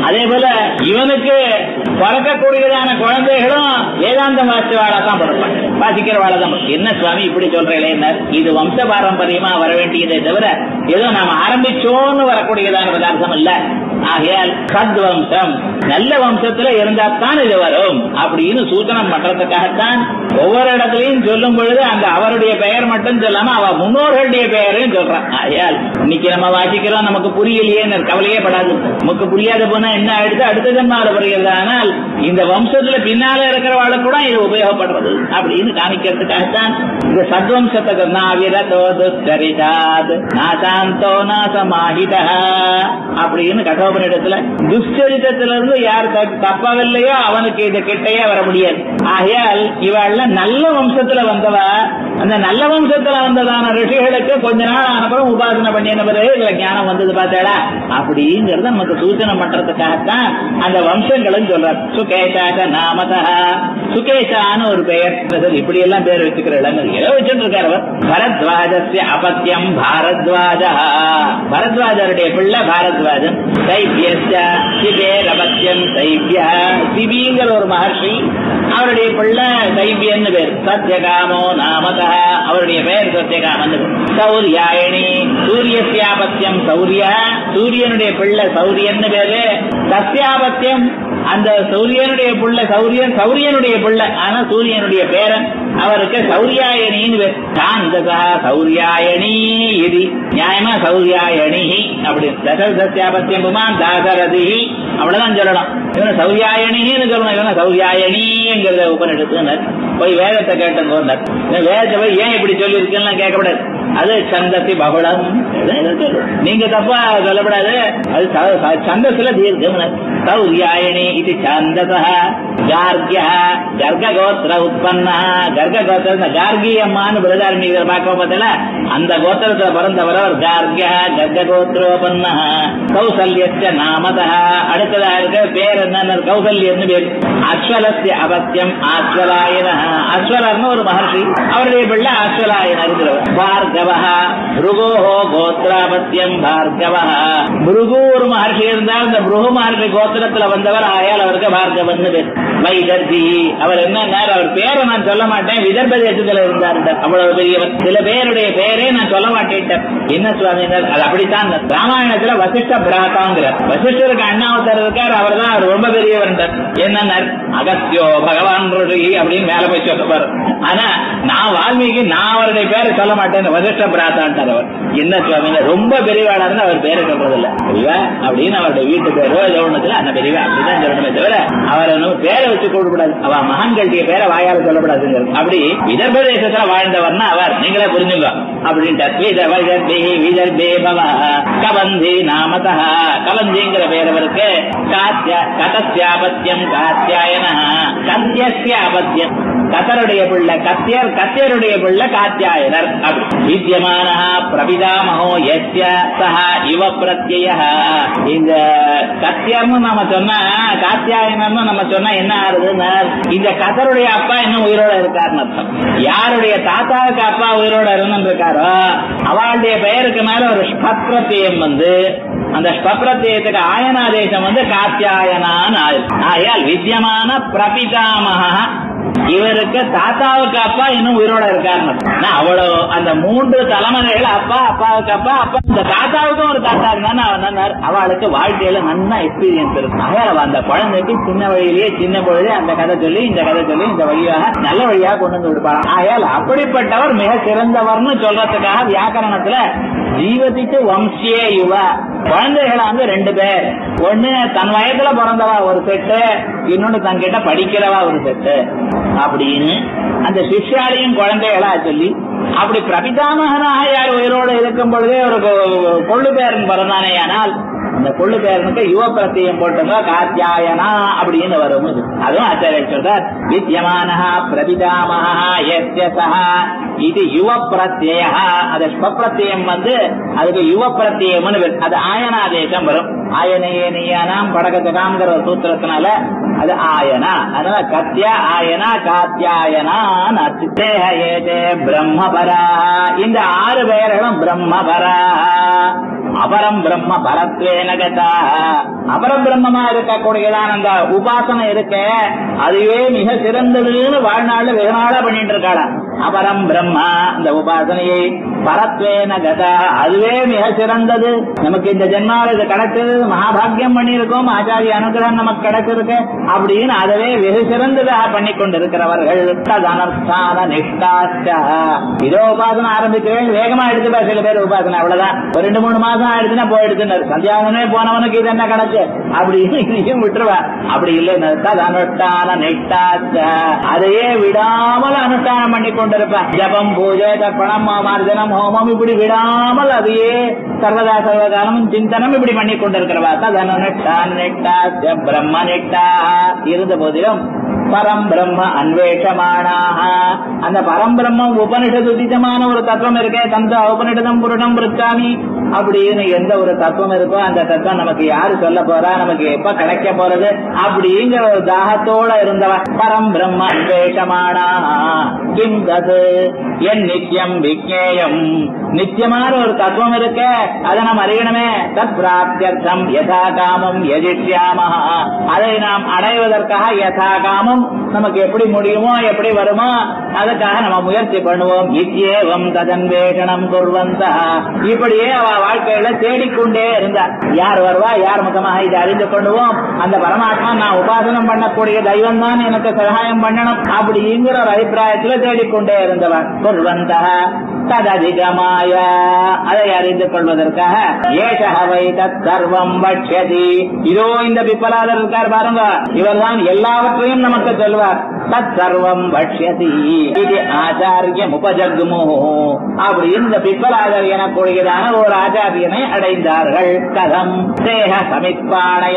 அதே போல இவனுக்கு பிறக்கக்கூடியதான குழந்தைகளும் வேதாந்தம் வாசிவாளா தான் பிறப்பாங்க வாசிக்கிறவாளா தான் பிறப்பாங்க. என்ன சுவாமி இப்படி சொல்றீங்களே இது வம்ச பாரம்பரியமா வர வேண்டியதே தவிர ஏதோ நாம ஆரம்பிச்சோன்னு வரக்கூடியதான பதார்த்தம் இல்ல ஆகையால் சத்வம்சம் நல்ல வம்சத்துல இருந்தா தான் இது வரும் அப்படின்னு சூச்சனம் பண்றதுக்காகத்தான் ஒவ்வொரு இடத்துலயும் சொல்லும் பொழுது அந்த அவருடைய பெயர் மட்டும் சொல்லாம அவ முன்னோர்களுடைய பெயரையும் சொல்றான் ஆகையால் இன்னைக்கு நம்ம வாசிக்கிறோம் நமக்கு புரியலையே கவலையே படாது நமக்கு புரியாத போனா என்ன ஆயிடுது அடுத்த ஜன்மால புரிகிறது ஆனால் இந்த வம்சத்துல பின்னால இருக்கிறவாளுக்கு கூட இது உபயோகப்படுறது அப்படின்னு காமிக்கிறதுக்காகத்தான் இந்த சத்வம்சத்தை நாவிரதோ துச்சரிதாத் நாசாந்தோ நாசமாஹிதா அப்படின்னு கடோபனிடத்துல துஷ்சரித்தத்துல இருந்து யார் த- தப்பவில்லையோ அவனுக்கு இது கிட்டையே வர முடியாது ஆகையால் இவாள்லாம் நல்ல வம்சத்துல வந்தவ அந்த நல்ல வம்சத்துல வந்ததான ரிஷிகளுக்கு கொஞ்ச நாள் ஆனப்புறம் உபாசனை பண்ணின பிறகு இதுல ஞானம் வந்தது பார்த்தாடா அப்படிங்கறத நமக்கு சூச்சனை பண்றதுக்காகத்தான் அந்த வம்சங்களும் சொல்றார் சுகேஷாக நாமதா சுகேஷான்னு ஒரு பெயர் சரி, இப்படி எல்லாம் பேர் வச்சுக்கிற இடம் ஏதோ வச்சுட்டு இருக்காரு அவர் பரத்வாஜஸ்ய அபத்தியம் பாரத்வாஜ பரத்வாஜருடைய பிள்ளை பாரத்வாஜன் சைபியஸ்ய சிபேர் அபத்தியம் சைபிய சிபிங்கிற ஒரு மகர்ஷி அவருடைய பிள்ளை சைபியன்னு பேர் சத்யகாமோ நாமதா அவருடைய பெயர் சத்யகாமன் சௌரியாயணி சூரியசியாபத்தியம் சௌரிய சூரியனுடைய பிள்ளை சௌரியன்னு பேரு சத்யாபத்தியம் அந்த சூரியனுடைய பிள்ளை சௌரியன் சௌரியனுடைய பிள்ளை ஆனா சூரியனுடைய பேரன் அவருக்கு சௌரியாயணின்னு பேர் சாந்ததா சௌரியாயணி இது நியாயமா சௌரியாயணி அப்படி தச சத்யாபத்தியம் புமான் தாசரதி அவ்வளவுதான் சொல்லணும் இவனை சௌரியாயணின்னு சொல்லணும் இவனை சௌரியாயணிங்கிறத உபநிடத்துனர் போய் வேதத்தை கேட்டு வந்தார் வேதத்தை போய் ஏன் இப்படி சொல்லி இருக்குன்னு கேட்கக்கூடாது அது சந்தசி பகுளம் ஏதோ ஏதோ சொல்லு. நீங்க தப்பா சொல்லப்படாது அது ச- ச- சந்தஸ்ல தீர்க்கம் சௌரியாயணி இது சந்தச கார்கிய கர்க கோத்திர உற்பன்ன கர்க கோத்திர கார்கி அம்மான்னு பிரதாரணி பார்க்க பார்த்தல அந்த கோத்திரத்துல பிறந்தவர் அவர் கார்கிய கர்க கோத்திரோபன்ன கௌசல்யஸ்ய நாமத அடுத்ததா இருக்க பேர் என்ன கௌசல்யன்னு பேர் அஸ்வலஸ்ய அபத்தியம் ஆஸ்வலாயன அஸ்வலர்னு ஒரு மகர்ஷி அவருடைய பிள்ளை அஸ்வலாயன் இருக்கிறவர் பார்கவஹ பிருகோஹோ கோத்ராபத்தியம் பார்கவஹ பிருகு ஒரு மகர்ஷி இருந்தால் இந்த பிருகு மகர்ஷி கோத்திரத்துல வந்தவர் ஆயால் அவருக்கு பார்கவன் பேர் வைதர்ஜி அவர் என்ன அவர் பேரை நான் சொல்ல மாட்டேன் விதர்ப தேசத்துல இருந்தார் அவ்வளவு பெரியவர் சில பேருடைய பேரே நான் சொல்ல மாட்டேன் என்ன சுவாமி அது அப்படித்தான் ராமாயணத்துல வசிஷ்ட பிராத்தாங்கிறார் வசிஷ்டருக்கு அண்ணாவத்தர் இருக்கார் அவர் தான் அவர் ரொம்ப பெரியவர் என்ன அகஸ்தியோ பகவான் ருஷி அப்படின்னு மேல போய் சொல்லுவார் ஆனா நான் வால்மீகி நான் அவருடைய பேரை சொல்ல மாட்டேன் வசிஷ்ட பிராத்தான்ட்டார் அவர் என்ன சுவாமி ரொம்ப பெரியவாளா இருந்தா அவர் பேரை சொல்றது இல்ல பெரியவா அப்படின்னு அவருடைய வீட்டு பேரோ ஏதோ ஒண்ணுல அந்த பெரியவா அப்படிதான் சொல்லணுமே தவிர அவர் ஒண்ணும் பேரை வச்சு கூடக்கூடாது அவ மகான்களுடைய பேரை வாயால சொல்லக்கூடாதுங்கிறது அப்படி விதர்ப தேசத்துல வாழ்ந்தவர்னா அவர் நீங்களே புரிஞ்சுங்க அப்படின்ட்டார் விதர்ப விதர்பே பவ கபந்தி நாமதா கபந்திங்கிற பேர் அவருக்கு காத்திய கதஸ்யாபத்தியம் காத்தியாயன கத்தியஸ்யாபத்தியம் கத்தருடைய பிள்ளை கத்தியர் கத்தியருடைய பிள்ளை காத்தியாயனர் அப்படி வித்தியமான பிரபிதாமகோ எஸ்ய சஹ இவ பிரத்யய இந்த கத்தியர்னு நம்ம சொன்னா காத்தியாயனர்னு நம்ம சொன்னா என்ன ஆறுதுன்னா இந்த கத்தருடைய அப்பா இன்னும் உயிரோட இருக்காருன்னு அர்த்தம் யாருடைய தாத்தாவுக்கு அப்பா உயிரோட இருந்திருக்காரோ அவளுடைய பெயருக்கு மேல ஒரு ஸ்பத்ரத்தியம் வந்து அந்த ஸ்பப்ரத்தியத்துக்கு ஆயனாதேசம் வந்து காத்தியாயனான்னு ஆயிருக்கு. ஆகையால் வித்தியமான பிரபிதாமக இவருக்கு தாத்தாவுக்கு அப்பா இன்னும் உயிரோட இருக்காருன்னு நான் அவ்வளவு அந்த மூன்று தலைமுறைகள் அப்பா அப்பாவுக்கு அப்பா அப்பா இந்த தாத்தாவுக்கும் ஒரு தாத்தா இருந்தான்னு அவன் சொன்னார் அவளுக்கு வாழ்க்கையில நல்ல எக்ஸ்பீரியன்ஸ் இருக்கு ஆகையால் அவ அந்த குழந்தைக்கு சின்ன வழியிலேயே சின்ன பொழுதே அந்த கதை சொல்லி இந்த கதை சொல்லி இந்த வழியாக நல்ல வழியாக கொண்டு வந்து விடுப்பாங்க ஆகையால் அப்படிப்பட்டவர் மிக சிறந்தவர்னு சொல்றதுக்காக வியாக்கரணத்துல ஜீவதிக்கு வம்சியே யுவ குழந்தைகளை வந்து ரெண்டு பேர் ஒண்ணு தன் வயதுல பிறந்தவா ஒரு செட்டு இன்னொன்னு தன்கிட்ட படிக்கிறவா ஒரு செட்டு அப்படின்னு அந்த சிஷ்யாலையும் குழந்தைகளா சொல்லி அப்படி பிரபிதாமகனாக யார் உயிரோடு இருக்கும் பொழுதே ஒரு கொ- கொள்ளு பேரன் பிறந்தானே ஆனால் அந்த கொள்ளு பேரனுக்கு யுவ பிரத்தியம் போட்டதோ காத்தியாயனா அப்படின்னு வரும் இது. அதுவும் ஆச்சாரியர் சொல்றார் வித்தியமானஹ பிரபிதாமஹ எஸ்ய சஹா இது யுவ பிரத்யய அது ஸ்வப்பிரத்தியம் வந்து அதுக்கு யுவ பிரத்யம்னு பேர். அது ஆயனாதேசம் வரும் ஆயனையனியானாம் படகத்தகாம்ங்கிற ஒரு சூத்திரத்தினால அது ஆயனா அதனால கத்தியா ஆயனா காத்தியாயனா தேக ஏதே பிரம்மபரா இந்த ஆறு பெயர்களும் பிரம்மபரா அபரம் பிரம்ம பரத்வேன கதா அபரபிரம்மமா இருக்கக்கூடியதான அந்த உபாசனை இருக்க அதுவே மிக சிறந்ததுன்னு வாழ்நாள்ல வெகு நாளா பண்ணிட்டு இருக்காளா அபரம் பிரம்மா அந்த உபாசனையை பரத்வேன கதா அதுவே மிக சிறந்தது நமக்கு இந்த ஜென்மால இது கிடைச்சது மகாபாகியம் பண்ணியிருக்கோம் ஆச்சாரிய அனுகிரகம் நமக்கு கிடைச்சிருக்கு அப்படின்னு அதவே வெகு சிறந்ததாக பண்ணி கொண்டிருக்கிறவர்கள் ததனஸ்தான நிஷ்டாச்ச இதோ உபாசனை ஆரம்பிக்கிறேன் வேகமா எடுத்துப்பா சில பேர் உபாசனை அவ்வளவுதான் ஒரு ரெண்டு மூணு மாசம் ஆயிடுச்சுன்னா போயிடுச்சுன்னு சந்தியாவனே போனவனுக்கு இது என்ன கிடைச்சு அப்படின்னு இதையும் விட்டுருவா அப்படி இல்லை ததனுஷ்டான நிஷ்டாச்ச அதையே விடாமல் அனுஷ்டானம் பண்ணி கொண்டிருப்பேன் ஜபம் பூஜை தர்ப்பணம் மார்ஜனம் ஹோமம் இப்படி விடாமல் அதையே சர்வதா சர்வகாலமும் சிந்தனம் இப்படி பண்ணி கொண்டிருக்கிறவா ததனு நிஷ்டான் நிஷ்டாச்ச பிரம்ம நிஷ்டா இருந்த போதிலும் பரம் பிரம்ம அன்வேஷமானாக அந்த பரம்பிரம்மம் உபனிஷத் உதிதமான ஒரு தத்துவம் இருக்கே தந்த உபனிஷதம் புருஷம் விருத்தாமி அப்படின்னு எந்த ஒரு தத்துவம் இருக்கோ அந்த தத்துவம் நமக்கு யாரு சொல்ல போறா நமக்கு எப்ப கிடைக்க போறது அப்படிங்கிற ஒரு தாகத்தோட இருந்தவ பரம் பிரம்ம அன்வேஷமானா கிம் தது என் நித்தியம் விக்னேயம் நித்தியமான ஒரு தத்துவம் இருக்க அதை நாம் அறியணுமே தத் பிராப்தியர்த்தம் யதா காமம் யஜிஷ்யாமஹ அதை நாம் அடைவதற்காக யதா காமம் நமக்கு எப்படி முடியுமோ எப்படி வருமோ அதுக்காக நம்ம முயற்சி பண்ணுவோம் இத்தியேவம் ததன்வேஷனம் குர்வந்த இப்படியே அவ வாழ்க்கையில தேடிக்கொண்டே இருந்தார் யார் வருவா யார் முகமாக இதை அறிந்து கொள்வோம் அந்த பரமாத்மா நான் உபாசனம் பண்ணக்கூடிய தெய்வம் தான் எனக்கு சகாயம் பண்ணணும் அப்படிங்கிற ஒரு அபிப்பிராயத்துல தேடிக்கொண்டே இருந்தவர் குர்வந்த தததிகமாய அதை அறிந்து கொள்வதற்காக ஏஷவை தத் சர்வம் பட்சதி இதோ இந்த பிப்பலாதர் இருக்கார் பாருங்க இவர்தான் எல்லாவற்றையும் நமக்கு சொல்வார் தத் சர்வம் பட்சதி இது ஆச்சாரியம் உபஜக்மோ அப்படின்னு இந்த பிப்பலாதர் எனக்கூடியதான ஒரு ஆச்சாரியனை அடைந்தார்கள் கதம் தேக சமித்பாணய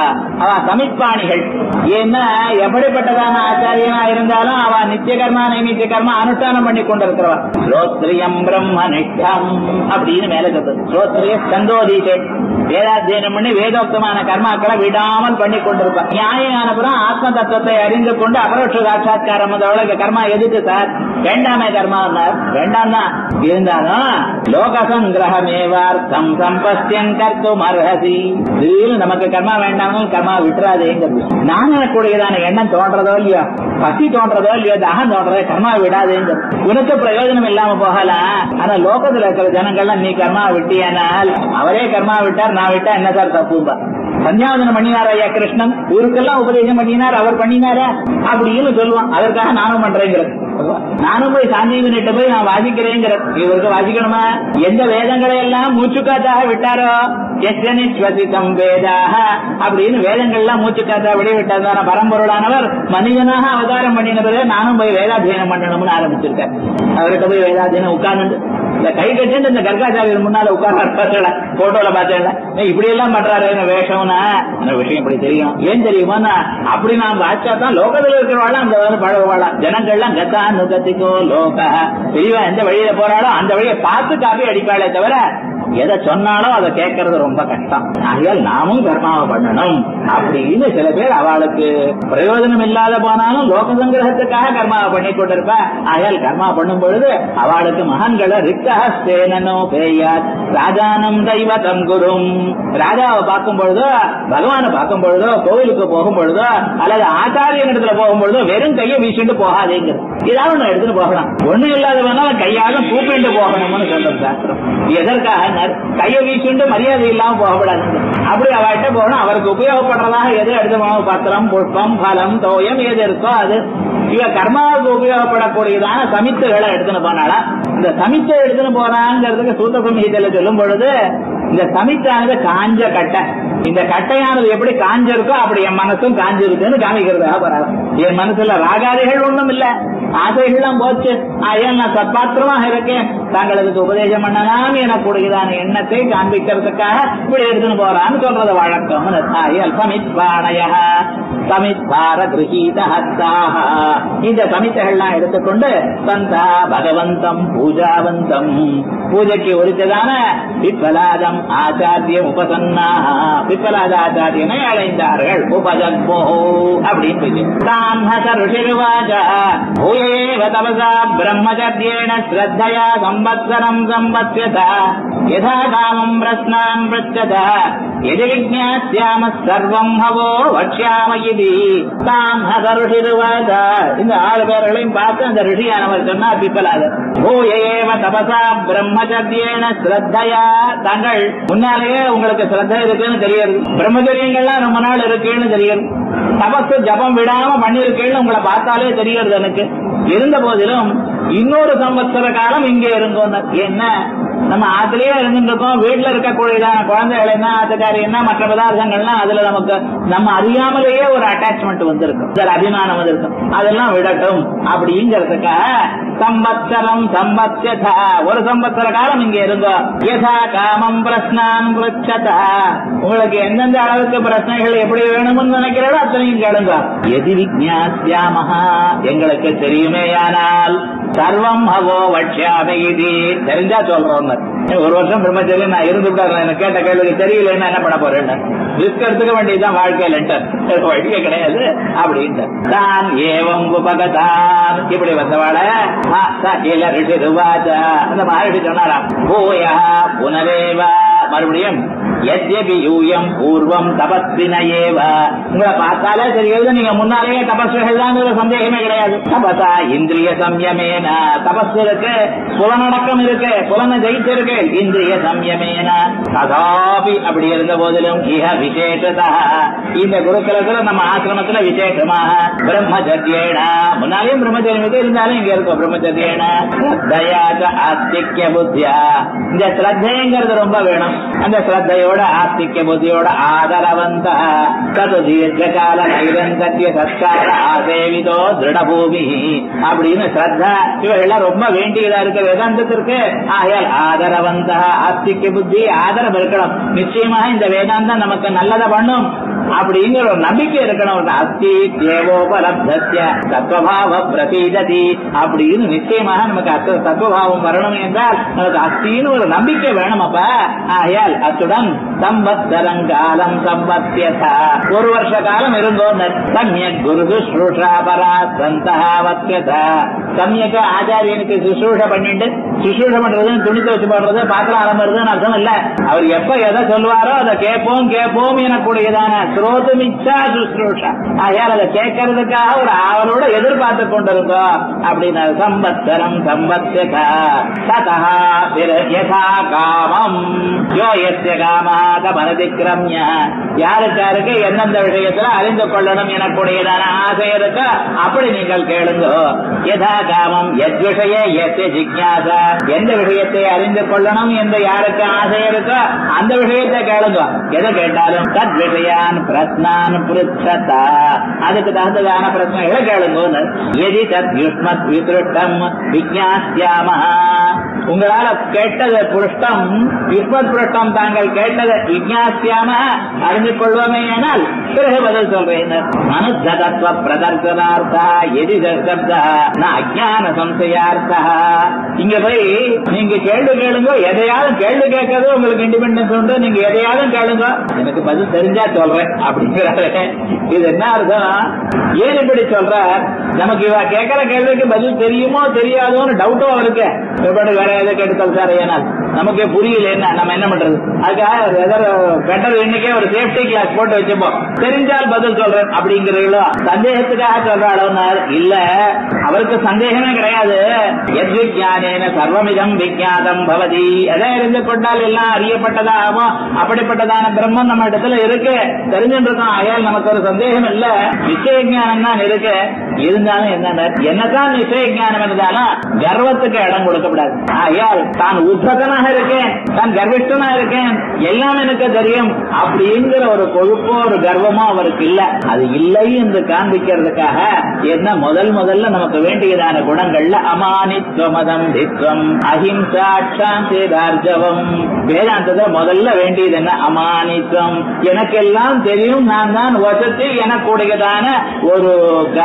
அவ சமித்பாணிகள் ஏன்னா எப்படிப்பட்டதான ஆச்சாரியனா இருந்தாலும் அவ நித்திய கர்மா நைமித்திய கர்மா அனுஷ்டானம் பண்ணி கொண்டிருக்கிறவா ஸ்ரோத்ரியம் பிரம்ம நிஷ்டம் அப்படின்னு மேல சொல்றது ஸ்ரோத்ரிய சந்தோதீட்டே வேதாத்தியனம் பண்ணி வேதோக்தமான கர்மாக்களை விடாமல் பண்ணி கொண்டிருப்பா நியாயம் அனுப்புறம் ஆத்ம தத்துவத்தை அறிந்து கொண்டு அபரோட்ச சாட்சாத்காரம் வந்தவள கர்மா எதுக்கு சார் வேண்டாமே கர்மா வேண்டாம் தான் இருந்தாலும் லோக சங்கிரகமேவார்த்தம் சம்பஸ்தியம் கர்த்தும் அர்ஹசி திடீர்னு நமக்கு கர்மா வேண்டாம்னு கர்மா விட்டுறாதேங்கிறது நான் எனக்கூடியதான எண்ணம் தோன்றதோ இல்லையோ பசி தோன்றதோ இல்லையோ தாகம் தோன்றதோ கர்மா விடாதேங்கிறது உனக்கு பிரயோஜனம் இல்லாம போகலாம் ஆனா லோகத்துல இருக்கிற ஜனங்கள்லாம் நீ கர்மா விட்டியானால் அவரே கர்மா விட்டார் நான் விட்டா என்ன சார் தப்பும்பா சந்தியாவதனம் பண்ணினார் ஐயா கிருஷ்ணன் ஊருக்கெல்லாம் உபதேசம் பண்ணினார் அவர் பண்ணினாரா அப்படின்னு சொல்லுவான் அதற்காக நானும் பண்றேங்கிறது நானும் போய் சாந்திகிட்ட போய் நான் வாசிக்கிறேங்கிற இவருக்கு வாசிக்கணுமா எந்த வேதங்களை எல்லாம் மூச்சுக்காத்தாக விட்டாரோ எத்தனிஸ்வசிதம் வேதாக அப்படின்னு வேதங்கள்லாம் மூச்சுக்காத்தா விடைவிட்டார் பரம்பொருளானவர் மனிதனாக அவதாரம் பண்ணினவரே நானும் போய் வேதாத்தியனம் பண்ணணும்னு ஆரம்பிச்சிருக்கேன் அவர்கிட்ட போய் வேதாத்தியனம் உட்கார்ந்து இந்த கை கட்டிட்டு இந்த கர்காச்சாரியர் முன்னால உட்கார்ந்து போட்டோல பார்த்தேன்ல இப்படி எல்லாம் பண்றாரு வேஷம்னா அந்த விஷயம் இப்படி தெரியும் ஏன் தெரியுமா அப்படி நாம் வாச்சா தான் லோகத்துல இருக்கிறவாள் அந்த வந்து பழகுவாளா ஜனங்கள்லாம் கத்தா நுகத்திக்கோ லோக தெரியவா எந்த வழியில போறாளோ அந்த வழியை பார்த்து காப்பி அடிப்பாளே தவிர எதை சொன்னாலும் அதை கேட்கறது ரொம்ப கஷ்டம் ஆகையால் நாமும் கர்மாவை பண்ணணும் அப்படின்னு சில பேர் அவளுக்கு பிரயோஜனம் இல்லாத போனாலும் லோக சங்கிரகத்துக்காக கர்மாவை பண்ணி கொண்டிருப்பா ஆகையால் கர்மா பண்ணும் பொழுது அவளுக்கு மகான்களை ரிக்தஹஸ்தேனோ பேயாத் ராஜானம் தெய்வதம் குரும் ராஜாவை பார்க்கும் பொழுதோ பகவானை பார்க்கும் பொழுதோ கோவிலுக்கு போகும் பொழுதோ அல்லது ஆச்சாரியன் இடத்துல போகும் பொழுதோ வெறும் கையை வீசிட்டு போகாதேங்கிறது ஏதாவது ஒண்ணு எடுத்துட்டு போகலாம் ஒண்ணு இல்லாதவனால கையாக கூப்பிட்டு போகணும்னு சொல்றது சாஸ்திரம் எதற்காக கையை வீசிட்டு மரியாதை இல்லாம போகக்கூடாது அப்படி அவர்கிட்ட போகணும் அவருக்கு உபயோகப்படுறதாக எது எடுத்து போகணும் பத்திரம் புஷ்பம் பலம் தோயம் எது இருக்கோ அது இவ கர்மாவுக்கு உபயோகப்படக்கூடியதான சமித்துகளை எடுத்துன்னு போனாளா இந்த சமித்தை எடுத்துன்னு போறாங்கிறதுக்கு சூத்த சமீகத்துல சொல்லும் பொழுது இந்த சமித்தானது காஞ்ச கட்டை இந்த கட்டையானது எப்படி காஞ்சிருக்கோ அப்படி என் மனசும் காஞ்சிருக்குன்னு காமிக்கிறதாக வராது என் மனசுல ராகாதிகள் ஒண்ணும் இல்ல ஆசைகள்லாம் போச்சு ஆயால் நான் சத்பாத்திரமாக இருக்கேன் தாங்களுக்கு உபதேசம் பண்ணலாம் எனக்கூடியதான எண்ணத்தை காண்பிக்கிறதுக்காக இப்படி எடுத்துன்னு போறான்னு சொல்றது வழக்கம் ஆயால் சமித்வாணய சமித்வார கிரகீத ஹஸ்தாக இந்த சமித்தைகள்லாம் எடுத்துக்கொண்டு சந்தா பகவந்தம் பூஜாவந்தம் பூஜைக்கு உரித்ததான பிப்பலாதம் ஆச்சாரியம் உபசன்னா பிப்பலாத ஆச்சாரியனை அடைந்தார்கள் உபஜன்மோ அப்படின்னு சொல்லி தான் தாம்ஹச ருஷிருவாச்ச பூயேவ தபசா பிரம்மச்சர்யேண ஸ்ரத்தயா சம்பத்சரம் சம்பத்யத யதா காமம் பிரஸ்னான் பृच्छத எதி விஜ்ஞாஸ்யாம சர்வம் ஹவோ வக்ஷ்யாம இது தாம் ஹத ருஷிருவாச்ச இந்த ஆறு பேர்களையும் பார்த்து அந்த ரிஷியானவர் சொன்னா பிப்பலாத பூயேவ தபசா பிரம்மச்சர்யேன ஸ்ரத்தயா தாங்கள் முன்னாலேயே உங்களுக்கு ஸ்ரத்த இருக்குன்னு தெரியுது பிரம்மச்சரியங்கள்லாம் ரொம்ப நாள் இருக்குன்னு தெரியுது தபசு ஜபம் விடாம பண்ணிருக்கேன்னு உங்களை பார்த்தாலே தெரியுது எனக்கு இருந்த போதிலும் இன்னொரு சம்பத்சர காலம் இங்கே இருங்கோன்னு என்ன நம்ம ஆத்திலேயே இருந்துட்டு இருக்கோம் வீட்டுல இருக்கக்கூடியதான குழந்தைகள் என்ன ஆத்துக்காரி என்ன மற்ற பதார்த்தங்கள்லாம் அதுல நமக்கு நம்ம அறியாமலேயே ஒரு அட்டாச்மெண்ட் வந்திருக்கும் சில அபிமானம் வந்திருக்கும் அதெல்லாம் விடட்டும் அப்படிங்கிறதுக்காக சம்பத்சரம் சம்பத்யதா ஒரு சம்பத்சர காலம் இங்க இருங்க யதா காமம் பிரஸ்னான் பிருச்சதா உங்களுக்கு எந்தெந்த அளவுக்கு பிரச்சனைகள் எப்படி வேணும்னு நினைக்கிறீங்களோ அத்தனையும் கேளுங்க எதி விஜ்ஞாசியாமஹா எங்களுக்கு தெரியுமேயானால் சர்வம் ஹவோ வட்சியாமி இது தெரிஞ்சா சொல்றோம் ஒரு வருஷம் பிரம்மச்சரியம் நான் இருந்து எனக்கு கேட்ட கேள்விக்கு தெரியலன்னா என்ன பண்ண போறேன் ரிஸ்க் எடுத்துக்க வேண்டியதுதான் வாழ்க்கையில் வழியே கிடையாது அப்படின்ட்டு தான் ஏவம் உபகதான் இப்படி வந்தவாட இல்ல ரிஷி ருவாச்சா அந்த மகரிஷி சொன்னாராம் பூயா புனரேவா மறுபடியும் எத்யபி யூயம் பூர்வம் தபஸ்வின ஏவ உங்களை பார்த்தாலே தெரியுது நீங்க முன்னாலேயே தபஸ்விகள் தான் சந்தேகமே கிடையாது தபசா இந்திரிய சம்யமேன தபஸ் இருக்கு புலனடக்கம் இருக்கு புலனை ஜெயிச்சிருக்கு இந்திரிய சம்யமேன கதாபி அப்படி இருந்த போதிலும் இஹ விசேஷதா இந்த குருகுலத்துல நம்ம ஆசிரமத்துல விசேஷமாக பிரம்மச்சரியேன முன்னாலேயும் பிரம்மச்சரியம் இருக்கு இருந்தாலும் இங்க இருக்கும் பிரம்மச்சரியேன தயாச்ச ஆஸ்திக்ய புத்தியா இந்த ஸ்ரத்தைங்கிறது ரொம்ப வேணும் அந்த ஸ்ரத்தையோட ஆஸ்திக்ய புத்தியோட ஆதரவந்த தது தீர்க்கால நைரந்தத்திய சத்கார ஆசேவிதோ திருடபூமி அப்படின்னு ஸ்ரத்தா இவைகள்லாம் ரொம்ப வேண்டியதா இருக்கு வேதாந்தத்திற்கு ஆகையால் ஆதரவந்த ஆஸ்திக்ய புத்தி ஆதரவு இருக்கணும் நிச்சயமாக இந்த வேதாந்தம் நமக்கு நல்லதை பண்ணும் அப்படிங்கிற ஒரு நம்பிக்கை இருக்கணும் அஸ்தி தேவோபலப்தஸ்ய தத்வபாவ பிரசீததி அப்படின்னு நிச்சயமாக நமக்கு அத்த தத்துவபாவம் வரணும் என்றால் நமக்கு அஸ்தின்னு ஒரு நம்பிக்கை வேணும் அப்ப ஆகையால் அத்துடன் சம்பத்சரங்காலம் சம்பத்தியதா ஒரு வருஷ காலம் இருந்தோம் சமயக் குரு சுஷ்ரூஷா பரா சந்தகாவத்தியத சமயக்க ஆச்சாரியனுக்கு சுஷ்ரூஷ பண்ணிட்டு சுஷ்ரூஷ பண்றது துணி துவச்சு போடுறது பாத்திரம் அலம்புறதுன்னு அர்த்தம் இல்ல அவர் எப்ப எதை சொல்லுவாரோ அதை கேட்போம் கேட்போம் எனக்கூடியதான ஸ்ரோதுமிச்சா சுஷ்ரூஷா ஆகையால் அதை கேட்கறதுக்காக ஒரு ஆவலோட எதிர்பார்த்து கொண்டிருக்கோம் அப்படின்னு சம்பத்சரம் சம்பத்தியதா ததா யதா காமம் யோ எஸ்ய காமாக மனதிக்கிரமிய யாருக்கு யாருக்கு எந்தெந்த விஷயத்துல அறிந்து கொள்ளணும் எனக்கூடியதான ஆசை இருக்கோ அப்படி நீங்கள் கேளுங்க யதா காமம் எத் விஷய எஸ்ய ஜிக்யாசா எந்த விஷயத்தை அறிந்து கொள்ளணும் என்று யாருக்கு ஆசை இருக்கோ அந்த விஷயத்தை கேளுங்க எதை கேட்டாலும் தத் விஷயான் பிரஸ்னான் புருச்சதா அதுக்கு தகுந்ததான பிரச்சனைகளை கேளுங்க எதி தத் யுஷ்மத் விசிருஷ்டம் விஜாசியாம உங்களால கேட்டது புருஷ்டம் யுஷ்மத் புருஷ்டம் தாங்கள் கேட்டது விஜாசியாம அறிந்து கொள்வோமே ஆனால் பிறகு பதில் சொல்றேன் மனுத்தத்துவ பிரதர்சனார்த்தா எதி சப்தா ந அஜான சம்சயார்த்தா இங்க போய் நீங்க கேள்வி கேளுங்க எதையாவது கேள்வி கேட்கறது உங்களுக்கு இண்டிபெண்டன்ஸ் உண்டு நீங்க எதையாவது கேளுங்க எனக்கு பதில் தெரிஞ்சா சொல்றேன் அப்படிங்கிறாரு இது என்ன அர்த்தம் ஏன் இப்படி சொல்ற நமக்கு இவ கேட்கிற கேள்விக்கு பதில் தெரியுமோ தெரியாதோன்னு டவுட்டும் அவருக்கு எப்படி வேற எதை கேட்டு சொல்றாரு ஏன்னா நமக்கே புரியல என்ன நம்ம என்ன பண்றது அதுக்காக பெட்டர் இன்னைக்கே ஒரு சேஃப்டி கிளாஸ் போட்டு வச்சுப்போம் தெரிஞ்சால் பதில் சொல்றேன் அப்படிங்கிறீங்களோ சந்தேகத்துக்காக சொல்றாள் இல்ல அவருக்கு சந்தேகமே கிடையாது எத் விஜானேன சர்வமிதம் விஜாதம் பவதி எதை அறிந்து கொண்டால் எல்லாம் அறியப்பட்டதாகும் அப்படிப்பட்டதான பிரம்மன் நம்ம இடத்துல இருக்கு தெரிஞ்சுட்டு இருக்கோம் ஆகையால் நமக்கு ஒரு சந்தேகம் இல்ல நிச்சய ஞானம் தான் இருக்கு இருந்தாலும் என்ன என்னதான் நிச்சய ஞானம் இருந்தாலும் கர்வத்துக்கு இடம் கொடுக்கப்படாது ஆகையால் தான் உத்தகனாக இருக்கேன் தான் கர்விஷ்டனா இருக்கேன் எல்லாம் எனக்கு தெரியும் அப்படிங்கிற ஒரு கொழுப்போ ஒரு கர்வமோ அவருக்கு இல்ல அது இல்லை என்று காண்பிக்கிறதுக்காக என்ன முதல் முதல்ல நமக்கு வேண்டியதான குணங்கள்ல அமானித்வமதம் தித்வம் அஹிம்சா சாந்தி தார்ஜவம் வேதாந்தத்துல முதல்ல வேண்டியது என்ன அமானித்வம் எனக்கெல்லாம் தெரியும் நான் தான் வசதி எனக்குடையதான ஒரு கர்வமாக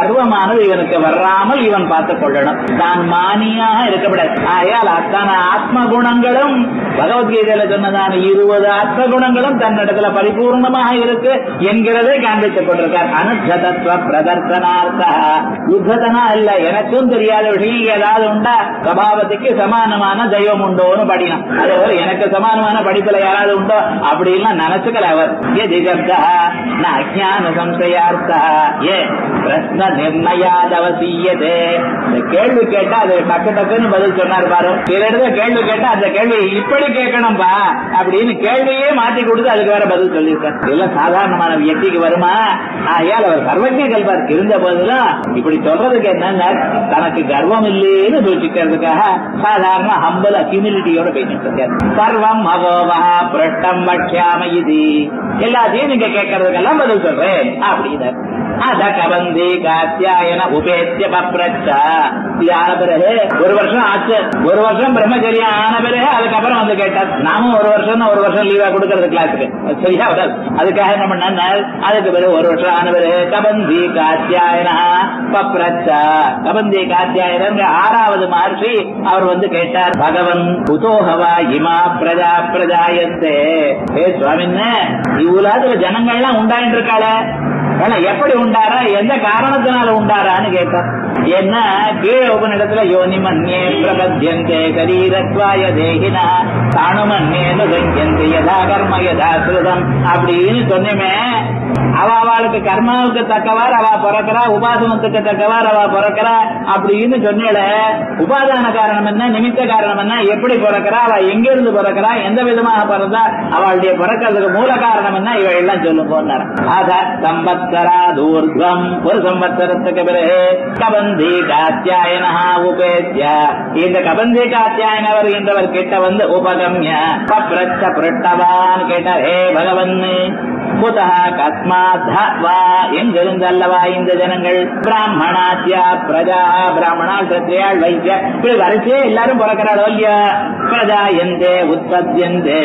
கர்மமானது இவனுக்கு வராமல் இவன் பார்த்துக் கொள்ளணும் தான் மானியாக இருக்கக்கூடாது ஆகையால் அத்தனை ஆத்ம குணங்களும் பகவத்கீதையில சொன்னதான இருபது ஆத்ம குணங்களும் தன்னிடத்துல பரிபூர்ணமாக இருக்கு என்கிறதை காண்பித்துக் கொண்டிருக்கார் அனுஷதத்துவ பிரதர்சனார்த்த யுத்ததனா இல்ல எனக்கும் தெரியாத விஷயம் ஏதாவது உண்டா சபாபதிக்கு சமானமான தெய்வம் உண்டோன்னு படினான் அதே போல எனக்கு சமானமான படிப்புல யாராவது உண்டோ அப்படின்லாம் நினைச்சுக்கல அவர் எதி சப்தா ந அஜான சம்சயார்த்தா ஏ பிரஸ்ன நிர்ணயாத் அவசியதே இந்த கேள்வி கேட்டா அது டக்கு டக்குன்னு பதில் சொன்னார் பாரு சில இடத்துல கேள்வி கேட்டா அந்த கேள்வி இப்படி கேட்கணும்பா அப்படின்னு கேள்வியே மாத்தி கொடுத்து அதுக்கு வேற பதில் சொல்லியிருக்கார் இதெல்லாம் சாதாரணமான வியக்திக்கு வருமா ஆகையால் அவர் சர்வஜ கல்பார் இருந்த போதிலும் இப்படி சொல்றதுக்கு என்னன்னா தனக்கு கர்வம் இல்லைன்னு சூச்சிக்கிறதுக்காக சாதாரண ஹம்பல் ஹியூமிலிட்டியோட பேசிட்டு இருக்காரு சர்வம் மகோவா பிரட்டம் பட்சியாம இது எல்லாத்தையும் நீங்க கேட்கறதுக்கெல்லாம் பதில் சொல்றேன் அப்படின்னு அத கவந்தி காத்தியாயன உபேத்திய பப்ரச்சா இது ஆன பிறகு ஒரு வருஷம் ஆச்சு ஒரு வருஷம் பிரம்மச்சரியம் ஆன பிறகு அதுக்கப்புறம் வந்து கேட்டார் நாமும் ஒரு வருஷம் ஒரு வருஷம் லீவா கொடுக்கறது கிளாஸுக்கு சரியா வராது அதுக்காக என்ன பண்ண அதுக்கு பிறகு ஒரு வருஷம் ஆன பிறகு கபந்தி காத்தியாயனா பப்ரச்சா கபந்தி காத்தியாயன ஆறாவது மகர்ஷி அவர் வந்து கேட்டார் பகவன் குதோகவா இமா பிரஜா பிரஜாயத்தே ஏ சுவாமின்னு இவ்வுலகத்துல ஜனங்கள்லாம் உண்டாயிட்டு இருக்காளே ஆனா எப்படி உண்டாரா எந்த காரணத்தினால உண்டாரான்னு கேட்டார் என்ன கீழே உபனிடத்துல யோனி மன்யே பிரபத்தியந்தே சரீரத்வாய தேகினா தானுமன்யேனு கஞ்சந்தே யதா கர்ம யதா சுதம் அப்படின்னு சொன்னமே அவ அவளுக்கு கர்மாவுக்கு தக்கவாறு அவ பிறக்கிறா உபாசனத்துக்கு தக்கவாறு அவ பிறக்கிறா அப்படின்னு சொன்னேல உபாதான காரணம் என்ன நிமித்த காரணம் என்ன எப்படி பிறக்கிறா அவ எங்க இருந்து பிறக்கிறா எந்த விதமாக பிறந்தா அவளுடைய பிறக்கிறதுக்கு மூல காரணம் என்ன இவ எல்லாம் சொல்லும் போனார் அத சம்பத்சரா தூர்துவம் ஒரு சம்பத்சரத்துக்கு பிறகு கபந்தி காத்தியாயனா உபேத்திய இந்த கபந்தி காத்தியாயன வருகின்றவர் கிட்ட வந்து உபகம்ய பப்ரச்ச புரட்டவான் கேட்டார் ஹே பகவன் குதா கஸ்மாத் வா எங்கிருந்தல்லவா இந்த ஜனங்கள் பிராமணாத்தியா பிரஜா பிராமணா சத்ரியாள் வைத்திய இப்படி வரிசையே எல்லாரும் பிறக்கிறாளோ இல்லையா பிரஜா எந்தே உற்பத்தியந்தே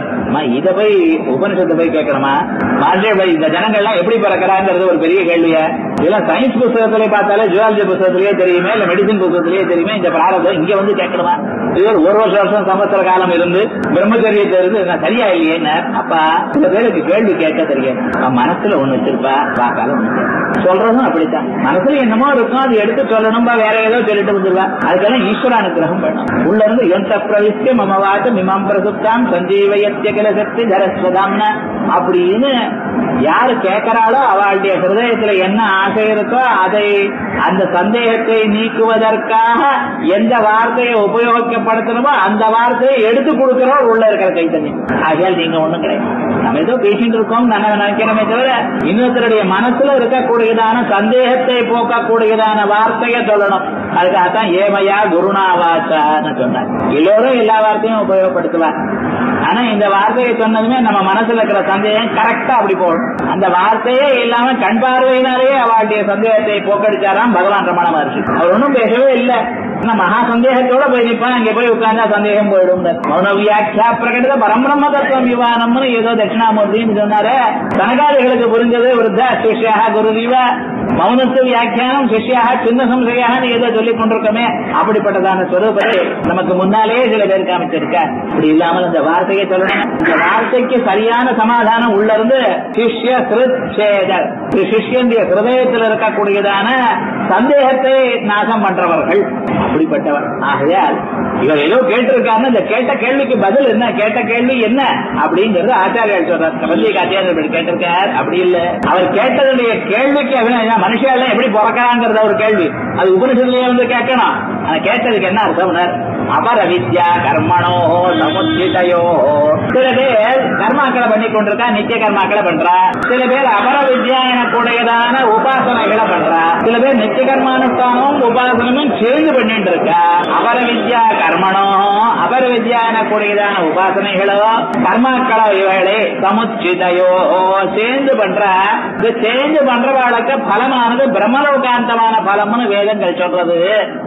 இத போய் உபனிஷத்தை போய் கேட்கணுமா மார்ஜே போய் இந்த ஜனங்கள்லாம் எப்படி பிறக்கிறாங்கிறது ஒரு பெரிய கேள்வியா இதெல்லாம் சயின்ஸ் புத்தகத்திலே பார்த்தாலே ஜுவாலஜி புத்தகத்திலேயே தெரியுமே இல்ல மெடிசின் புத்தகத்திலேயே தெரியுமே இந்த பிராரதம் இங்க வந்து கேட்கணுமா இது ஒரு ஒரு வருஷம் வருஷம் சம்பத்திர காலம் இருந்து பிரம்மச்சரியத்தை இருந்து நான் சரியா இல்லையே அப்பா சில பேருக்கு கேள்வி கேட்க தெரியும் அவன் மனசுல ஒண்ணு வச்சிருப்பா பார்க்கால ஒண்ணு கேட்பா. சொல்றதும் அப்படித்தான் மனசுல என்னமோ இருக்கும் அது எடுத்து சொல்லணும்பா வேற ஏதோ சொல்லிட்டு வந்துருவா அதுக்கெல்லாம் ஈஸ்வர அனுகிரகம் பண்ணும் உள்ள இருந்து எந்த பிரவிஷ்ய மமவாட்டு மிமம் பிரசுப்தாம் சஞ்சீவயத்திய கில சக்தி தரஸ்வதாம்னா அப்படின்னு யாரு கேட்கிறாளோ அவளுடைய ஹிருதயத்துல என்ன ஆசை இருக்கோ அதை அந்த சந்தேகத்தை நீக்குவதற்காக எந்த வார்த்தையை உபயோகப்படுத்தணுமோ அந்த வார்த்தையை எடுத்து கொடுக்கிறோம் உள்ள இருக்கிற கைத்தன்யம் ஆகையால் நீங்க ஒண்ணும் கிடையாது நம்ம ஏதோ பேசிட்டு இருக்கோம் நான் நினைக்கிறோமே தவிர இன்னொருத்தருடைய மனசுல இருக்கக்கூடியதான சந்தேகத்தை போக்கக்கூடியதான வார்த்தையை சொல்லணும் அதுக்காகத்தான் ஏமையா குருநாவாச்சான்னு சொன்னார் எல்லோரும் எல்லா வார்த்தையும் உபயோகப்படுத்துவார் ஆனா இந்த வார்த்தையை சொன்னதுமே நம்ம மனசுல இருக்கிற சந்தேகம் கரெக்டா அப்படி போகணும் அந்த வார்த்தையே இல்லாம கண் பார்வையினாலேயே அவளுடைய சந்தேகத்தை போக்கடிச்சாராம் பகவான் ரமண மகர்ஷி அவர் ஒன்றும் பேசவே இல்லை ஆனா மகா சந்தேகத்தோட போய் நிப்பான் அங்க போய் உட்கார்ந்தா சந்தேகம் போயிடும் மௌன வியாக்கியா பிரகடித பரம்பிரம்ம தத்துவம் விவானம்னு ஏதோ தட்சிணாமூர்த்தின்னு சொன்னாரு தனகாரிகளுக்கு புரிஞ்சது விருத்தா சிஷ்யாக குருதீவ மௌனத்து வியாக்கியானம் சிஷ்யாக சின்ன சம்சயான்னு ஏதோ சொல்லிக் கொண்டிருக்கோமே அப்படிப்பட்டதான ஸ்வரூபத்தை நமக்கு முன்னாலேயே சில பேர் காமிச்சிருக்க இப்படி இல்லாமல் இந்த வார்த்தையை சொல்லணும் இந்த வார்த்தைக்கு சரியான சமாதானம் உள்ள இருந்து சிஷ்ய சிறுச்சேதர் சிஷ்யனுடைய ஹிருதயத்தில் இருக்கக்கூடியதான சந்தேகத்தை நாசம் பண்றவர்கள் அப்படிப்பட்டவர் ஆகையால் இவர் ஏதோ கேட்டிருக்காருன்னு இந்த கேட்ட கேள்விக்கு பதில் என்ன கேட்ட கேள்வி என்ன அப்படிங்கறது ஆச்சாரியால் சொல்றார் கபல்லி ஆச்சாரியர் இப்படி கேட்டிருக்கார் அப்படி இல்ல அவர் கேட்டதுடைய கேள்விக்கு அவன் மனுஷன் எப்படி பிறக்கிறாங்கிறது ஒரு கேள்வி அது உபனிஷத்துலயே வந்து கேட்கணும் ஆனா கேட்டதுக்கு என்ன அர்த்தம் அபர வித்யா கர்மணோ சமுச்சிதையோ சில பேர் கர்மாக்களை பண்ணி கொண்டிருக்கா நித்திய கர்மாக்களை பண்றா சில பேர் அபர வித்யா எனக்கூடியதான உபாசனைகளை பண்றா சில பேர் நித்திய கர்மானுஷ்டானமும் உபாசனமும் சேர்ந்து பண்ணிட்டு இருக்கா அபர வித்யா கர்மணோ அபர வித்யா எனக்கூடியதான உபாசனைகளோ கர்மாக்களோ இவைகளே சமுச்சிதையோ சேர்ந்து பண்ற இது சேர்ந்து பண்றவாளுக்கு பலமானது பிரம்மலோகாந்தமான பலம்னு வேதங்கள் சொல்றது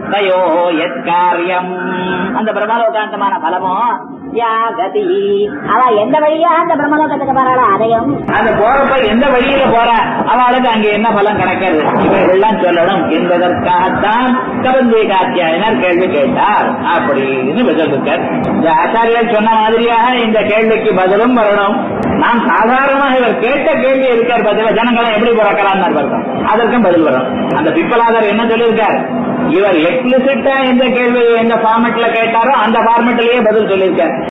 தயோ எத் காரியம் அந்த பிரம்மலோகாந்தமான பலமோ யா கதி அவ எந்த வழியா அந்த பிரம்மலோகத்துக்கு போறாளோ அதையும் அந்த போறப்ப எந்த வழியில போற அவளுக்கு அங்க என்ன பலன் கிடைக்கிறது இவைகள்லாம் சொல்லணும் என்பதற்காகத்தான் கபந்தி காத்தியாயனர் கேள்வி கேட்டார் அப்படின்னு பதில் இருக்கார் இந்த ஆச்சாரியர் சொன்ன மாதிரியாக இந்த கேள்விக்கு பதிலும் வரணும் நாம் சாதாரணமாக இவர் கேட்ட கேள்வி இருக்கார் பதில ஜனங்களை எப்படி பிறக்கலாம்னு அர்த்தம் அதற்கும் பதில் வரும் அந்த பிப்பலாதர் என்ன சொல்லியிருக்கார் இவர் எக்ஸ்பிளிசிட்டா எந்த கேள்வி எந்த ஃபார்மெட்ல கேட்டாரோ அந்த ஃபார்மெட்லயே பதில் சொல்லியிருக்கார்